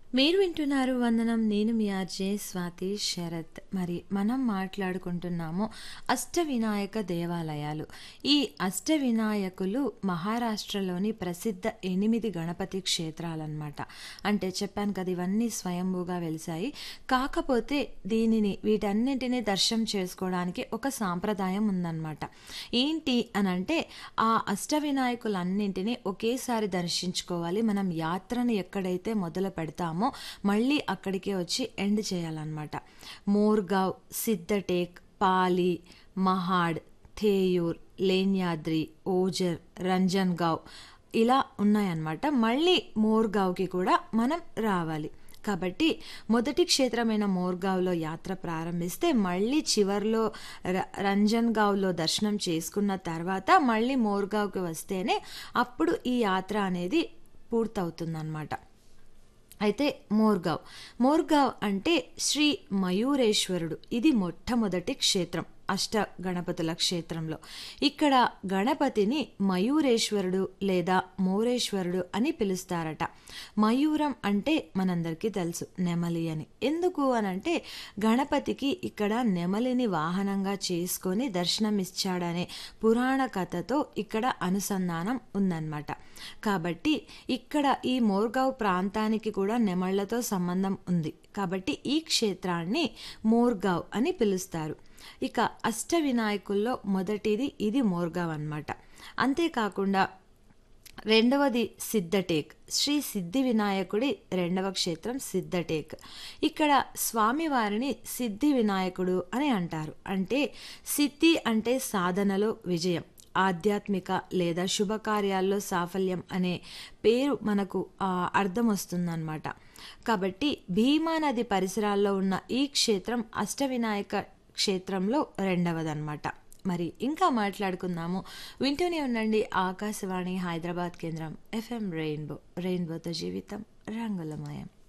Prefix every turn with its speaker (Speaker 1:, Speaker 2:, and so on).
Speaker 1: మీరు వింటున్నారు వందనం నేను మీ ఆర్జే స్వాతి శరత్ మరి మనం మాట్లాడుకుంటున్నాము అష్టవినాయక దేవాలయాలు ఈ అష్టవినాయకులు మహారాష్ట్రలోని ప్రసిద్ధ ఎనిమిది గణపతి క్షేత్రాలన్నమాట అంటే చెప్పాను కదా ఇవన్నీ స్వయంభూగా వెలిసాయి కాకపోతే దీనిని వీటన్నింటినీ దర్శనం చేసుకోవడానికి ఒక సాంప్రదాయం ఉందన్నమాట ఏంటి అని అంటే ఆ అష్టవినాయకులన్నింటినీ ఒకేసారి దర్శించుకోవాలి మనం యాత్రను ఎక్కడైతే మొదలు పెడతామో మళ్ళీ అక్కడికే వచ్చి ఎండ్ చేయాలన్నమాట మోర్గావ్ సిద్ధటేక్ పాలి మహాడ్ థేయూర్ లేన్యాద్రి ఓజర్ రంజన్గావ్ ఇలా ఉన్నాయన్నమాట మళ్ళీ మోర్గావ్కి కూడా మనం రావాలి కాబట్టి మొదటి క్షేత్రమైన మోర్గావ్లో యాత్ర ప్రారంభిస్తే మళ్ళీ చివర్లో ర రంజన్గావ్లో దర్శనం చేసుకున్న తర్వాత మళ్ళీ మోర్గావ్కి వస్తేనే అప్పుడు ఈ యాత్ర అనేది పూర్తవుతుందన్నమాట అయితే మోర్గావ్ మోర్గావ్ అంటే శ్రీ మయూరేశ్వరుడు ఇది మొట్టమొదటి క్షేత్రం అష్ట గణపతుల క్షేత్రంలో ఇక్కడ గణపతిని మయూరేశ్వరుడు లేదా మోరేశ్వరుడు అని పిలుస్తారట మయూరం అంటే మనందరికీ తెలుసు నెమలి అని ఎందుకు అనంటే గణపతికి ఇక్కడ నెమలిని వాహనంగా చేసుకొని దర్శనమిచ్చాడనే పురాణ కథతో ఇక్కడ అనుసంధానం ఉందన్నమాట కాబట్టి ఇక్కడ ఈ మోర్గావ్ ప్రాంతానికి కూడా నెమళ్లతో సంబంధం ఉంది కాబట్టి ఈ క్షేత్రాన్ని మోర్గావ్ అని పిలుస్తారు ఇక అష్ట వినాయకుల్లో మొదటిది ఇది మోర్గావ్ అన్నమాట అంతేకాకుండా రెండవది సిద్ధటేక్ శ్రీ సిద్ధి వినాయకుడి రెండవ క్షేత్రం సిద్ధటేక్ ఇక్కడ స్వామివారిని సిద్ధి వినాయకుడు అని అంటారు అంటే సిద్ధి అంటే సాధనలో విజయం ఆధ్యాత్మిక లేదా శుభకార్యాల్లో సాఫల్యం అనే పేరు మనకు అర్థం వస్తుందన్నమాట కాబట్టి భీమా నది పరిసరాల్లో ఉన్న ఈ క్షేత్రం అష్టవినాయక క్షేత్రంలో రెండవదన్నమాట మరి ఇంకా మాట్లాడుకుందాము వింటూనే ఉండండి ఆకాశవాణి హైదరాబాద్ కేంద్రం ఎఫ్ఎం రెయిన్బో రెయిన్బోతో జీవితం రంగులమయం